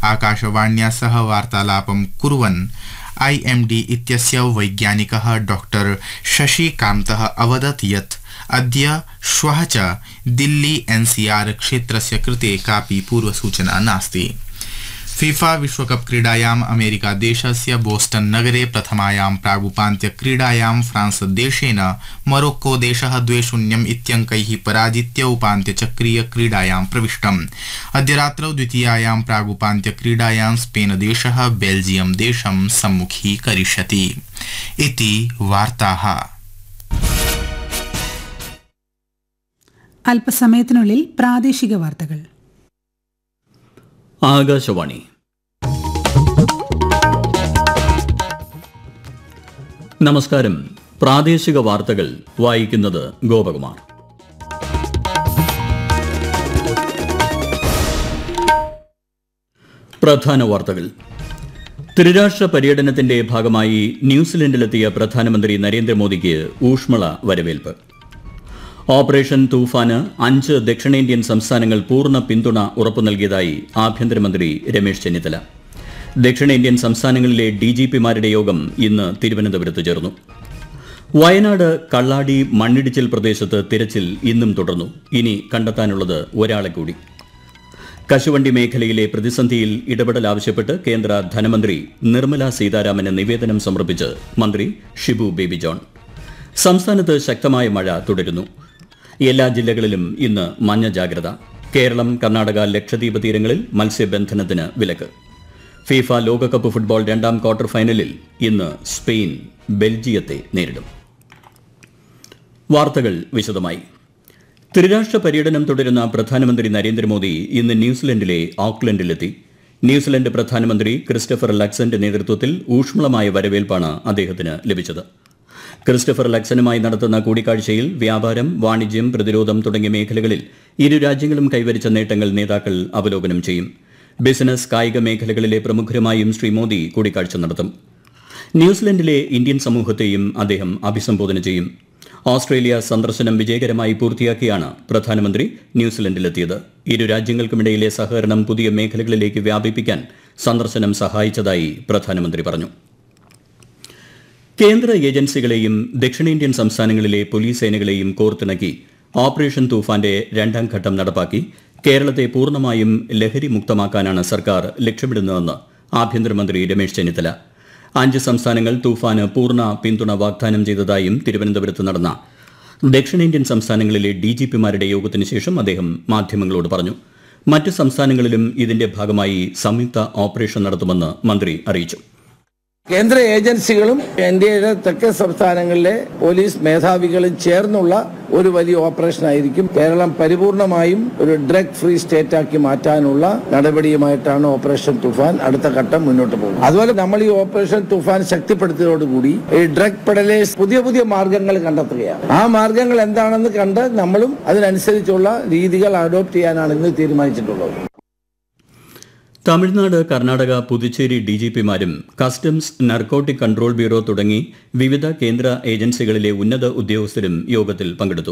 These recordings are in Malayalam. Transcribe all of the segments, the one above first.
आकाशवाण्या सह वार्तालापं कुर्वन् आईएमडी इत्यस्य वैज्ञानिकः डॉक्टर शशिकान्तः अवदत् यत् अद्य श्वः च दिल्ली एनसीआर क्षेत्रस्य कृते कापि पूर्वसूचना नास्ति फीफा विश्वकप क्रीडायाम् अमेरिका देशस्य बोस्टन नगरे प्रथमायां प्रागुपान्त्य क्रीडायां फ्रांस देशेन मोरोक्को देशः द्वे शून्यम् इत्यङ्कैः पराजित्य उपान्त्यचक्रीय क्रीडायां प्रविष्टम् अद्य रात्रौ द्वितीयायां प्रागुपान्त्य क्रीडायां स्पेन देशः बेल्जियम देशं सम्मुखीकरिष्यति इति वार्ताः അല്പസമയത്തിനുള്ളിൽ പ്രാദേശിക വാർത്തകൾ ആകാശവാണി നമസ്കാരം പ്രാദേശിക വാർത്തകൾ വായിക്കുന്നത് ഗോപകുമാർ പ്രധാന വാർത്തകൾ ത്രിരാഷ്ട്ര പര്യടനത്തിന്റെ ഭാഗമായി ന്യൂസിലൻഡിലെത്തിയ പ്രധാനമന്ത്രി നരേന്ദ്രമോദിക്ക് ഊഷ്മള വരവേൽപ്പ് ഓപ്പറേഷൻ തൂഫാന് അഞ്ച് ദക്ഷിണേന്ത്യൻ സംസ്ഥാനങ്ങൾ പൂർണ്ണ പിന്തുണ ഉറപ്പു നൽകിയതായി ആഭ്യന്തരമന്ത്രി രമേശ് ചെന്നിത്തല ദക്ഷിണേന്ത്യൻ സംസ്ഥാനങ്ങളിലെ ഡി ജി പിമാരുടെ യോഗം ഇന്ന് തിരുവനന്തപുരത്ത് ചേർന്നു വയനാട് കള്ളാടി മണ്ണിടിച്ചിൽ പ്രദേശത്ത് തിരച്ചിൽ ഇന്നും തുടർന്നു ഇനി കണ്ടെത്താനുള്ളത് ഒരാളെ കൂടി കശുവണ്ടി മേഖലയിലെ പ്രതിസന്ധിയിൽ ഇടപെടൽ ആവശ്യപ്പെട്ട് കേന്ദ്ര ധനമന്ത്രി നിർമ്മല സീതാരാമന് നിവേദനം സമർപ്പിച്ച് മന്ത്രി ഷിബു ബേബി ജോൺ സംസ്ഥാനത്ത് ശക്തമായ മഴ തുടരുന്നു എല്ലാ ജില്ലകളിലും ഇന്ന് മഞ്ഞ ജാഗ്രത കേരളം കർണാടക ലക്ഷദ്വീപ് തീരങ്ങളിൽ മത്സ്യബന്ധനത്തിന് വിലക്ക് ഫിഫ ലോകകപ്പ് ഫുട്ബോൾ രണ്ടാം ക്വാർട്ടർ ഫൈനലിൽ ഇന്ന് സ്പെയിൻ ബെൽജിയത്തെ നേരിടും വാർത്തകൾ വിശദമായി ത്രിരാഷ്ട്ര പര്യടനം തുടരുന്ന പ്രധാനമന്ത്രി നരേന്ദ്രമോദി ഇന്ന് ന്യൂസിലൻഡിലെ ഓക്ലൻഡിലെത്തി ന്യൂസിലൻഡ് പ്രധാനമന്ത്രി ക്രിസ്റ്റഫർ ലക്സന്റെ നേതൃത്വത്തിൽ ഊഷ്മളമായ വരവേൽപ്പാണ് അദ്ദേഹത്തിന് ലഭിച്ചത് ക്രിസ്റ്റഫർ ലക്സനുമായി നടത്തുന്ന കൂടിക്കാഴ്ചയിൽ വ്യാപാരം വാണിജ്യം പ്രതിരോധം തുടങ്ങിയ മേഖലകളിൽ ഇരു രാജ്യങ്ങളും കൈവരിച്ച നേട്ടങ്ങൾ നേതാക്കൾ അവലോകനം ചെയ്യും ബിസിനസ് കായിക മേഖലകളിലെ പ്രമുഖരുമായും ശ്രീ മോദി കൂടിക്കാഴ്ച നടത്തും ന്യൂസിലൻഡിലെ ഇന്ത്യൻ സമൂഹത്തെയും അദ്ദേഹം അഭിസംബോധന ചെയ്യും ഓസ്ട്രേലിയ സന്ദർശനം വിജയകരമായി പൂർത്തിയാക്കിയാണ് പ്രധാനമന്ത്രി ന്യൂസിലൻഡിലെത്തിയത് ഇരു രാജ്യങ്ങൾക്കുമിടയിലെ സഹകരണം പുതിയ മേഖലകളിലേക്ക് വ്യാപിപ്പിക്കാൻ സന്ദർശനം സഹായിച്ചതായി പ്രധാനമന്ത്രി പറഞ്ഞു കേന്ദ്ര ഏജൻസികളെയും ദക്ഷിണേന്ത്യൻ സംസ്ഥാനങ്ങളിലെ പോലീസ് സേനകളെയും കോർത്തിണക്കി ഓപ്പറേഷൻ തൂഫാന്റെ രണ്ടാം ഘട്ടം നടപ്പാക്കി കേരളത്തെ പൂർണ്ണമായും ലഹരി മുക്തമാക്കാനാണ് സർക്കാർ ലക്ഷ്യമിടുന്നതെന്ന് ആഭ്യന്തരമന്ത്രി രമേശ് ചെന്നിത്തല അഞ്ച് സംസ്ഥാനങ്ങൾ തൂഫാന് പൂർണ്ണ പിന്തുണ വാഗ്ദാനം ചെയ്തതായും തിരുവനന്തപുരത്ത് നടന്ന ദക്ഷിണേന്ത്യൻ സംസ്ഥാനങ്ങളിലെ ഡി ജി പിമാരുടെ യോഗത്തിന് ശേഷം അദ്ദേഹം മാധ്യമങ്ങളോട് പറഞ്ഞു മറ്റ് സംസ്ഥാനങ്ങളിലും ഇതിന്റെ ഭാഗമായി സംയുക്ത ഓപ്പറേഷൻ നടത്തുമെന്ന് മന്ത്രി അറിയിച്ചു കേന്ദ്ര ഏജൻസികളും ഇന്ത്യയിലെ തെക്കൻ സംസ്ഥാനങ്ങളിലെ പോലീസ് മേധാവികളും ചേർന്നുള്ള ഒരു വലിയ ഓപ്പറേഷൻ ആയിരിക്കും കേരളം പരിപൂർണമായും ഒരു ഡ്രഗ് ഫ്രീ സ്റ്റേറ്റ് ആക്കി മാറ്റാനുള്ള നടപടിയുമായിട്ടാണ് ഓപ്പറേഷൻ തുഫാൻ അടുത്ത ഘട്ടം മുന്നോട്ട് പോകുന്നത് അതുപോലെ നമ്മൾ ഈ ഓപ്പറേഷൻ തുഫാൻ ശക്തിപ്പെടുത്തിയതോടുകൂടി ഈ ഡ്രഗ് പെഡലേഴ്സ് പുതിയ പുതിയ മാർഗങ്ങൾ കണ്ടെത്തുകയാണ് ആ മാർഗങ്ങൾ എന്താണെന്ന് കണ്ട് നമ്മളും അതിനനുസരിച്ചുള്ള രീതികൾ അഡോപ്റ്റ് ചെയ്യാനാണ് ഇന്ന് തീരുമാനിച്ചിട്ടുള്ളത് തമിഴ്നാട് കർണാടക പുതുച്ചേരി ഡി ജി പിമാരും കസ്റ്റംസ് നർക്കോട്ടിക് കൺട്രോൾ ബ്യൂറോ തുടങ്ങി വിവിധ കേന്ദ്ര ഏജൻസികളിലെ ഉന്നത ഉദ്യോഗസ്ഥരും യോഗത്തിൽ പങ്കെടുത്തു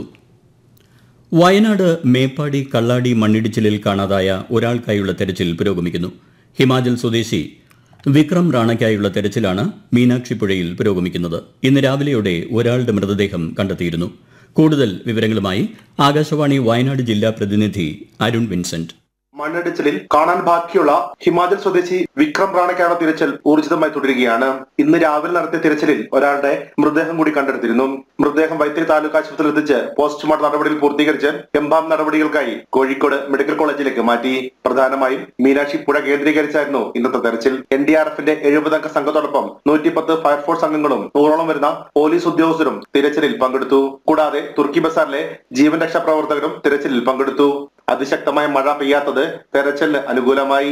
വയനാട് മേപ്പാടി കള്ളാടി മണ്ണിടിച്ചിലിൽ കാണാതായ ഒരാൾക്കായുള്ള തെരച്ചിൽ പുരോഗമിക്കുന്നു ഹിമാചൽ സ്വദേശി വിക്രം റാണയ്ക്കായുള്ള തെരച്ചിലാണ് മീനാക്ഷിപ്പുഴയിൽ പുരോഗമിക്കുന്നത് ഇന്ന് രാവിലെയോടെ ഒരാളുടെ മൃതദേഹം കണ്ടെത്തിയിരുന്നു കൂടുതൽ വിവരങ്ങളുമായി ആകാശവാണി വയനാട് ജില്ലാ പ്രതിനിധി അരുൺ വിൻസെന്റ് മണ്ണിടിച്ചിലിൽ കാണാൻ ബാക്കിയുള്ള ഹിമാചൽ സ്വദേശി വിക്രം റാണയ്ക്കാണ് തിരച്ചിൽ ഊർജിതമായി തുടരുകയാണ് ഇന്ന് രാവിലെ നടത്തിയ തിരച്ചിലിൽ ഒരാളുടെ മൃതദേഹം കൂടി കണ്ടെടുത്തിരുന്നു മൃതദേഹം വൈത്തിരി താലൂക്ക് ആശുപത്രിയിൽ എത്തിച്ച് പോസ്റ്റ്മോർട്ടം നടപടികൾ പൂർത്തീകരിച്ച് എംബാം നടപടികൾക്കായി കോഴിക്കോട് മെഡിക്കൽ കോളേജിലേക്ക് മാറ്റി പ്രധാനമായും മീനാക്ഷി പുഴ കേന്ദ്രീകരിച്ചായിരുന്നു ഇന്നത്തെ തെരച്ചിൽ എൻ ഡി ആർ എഫിന്റെ എഴുപതംഗ സംഘത്തോടൊപ്പം നൂറ്റിപ്പത്ത് ഫയർഫോഴ്സ് അംഗങ്ങളും നൂറോളം വരുന്ന പോലീസ് ഉദ്യോഗസ്ഥരും തിരച്ചിലിൽ പങ്കെടുത്തു കൂടാതെ തുർക്കി ബസാറിലെ ജീവൻ രക്ഷാ പ്രവർത്തകരും തിരച്ചിലിൽ പങ്കെടുത്തു അതിശക്തമായ മഴ പെയ്യാത്തത് തെരച്ചിലിന് അനുകൂലമായി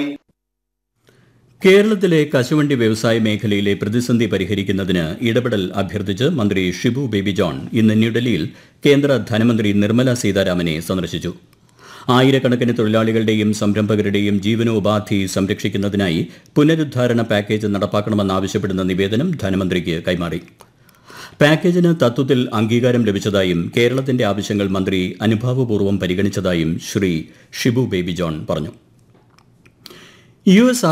കേരളത്തിലെ കശുവണ്ടി വ്യവസായ മേഖലയിലെ പ്രതിസന്ധി പരിഹരിക്കുന്നതിന് ഇടപെടൽ അഭ്യർത്ഥിച്ച് മന്ത്രി ഷിബു ബേബി ജോൺ ഇന്ന് ന്യൂഡൽഹിയിൽ കേന്ദ്ര ധനമന്ത്രി നിർമ്മല സീതാരാമനെ സന്ദർശിച്ചു ആയിരക്കണക്കിന് തൊഴിലാളികളുടെയും സംരംഭകരുടെയും ജീവനോപാധി സംരക്ഷിക്കുന്നതിനായി പുനരുദ്ധാരണ പാക്കേജ് നടപ്പാക്കണമെന്നാവശ്യപ്പെടുന്ന നിവേദനം ധനമന്ത്രിക്ക് കൈമാറി പാക്കേജിന് തത്വത്തിൽ അംഗീകാരം ലഭിച്ചതായും കേരളത്തിന്റെ ആവശ്യങ്ങൾ മന്ത്രി അനുഭാവപൂർവ്വം പരിഗണിച്ചതായും ശ്രീ ഷിബു ബേബി ജോൺ പറഞ്ഞു യു എസ്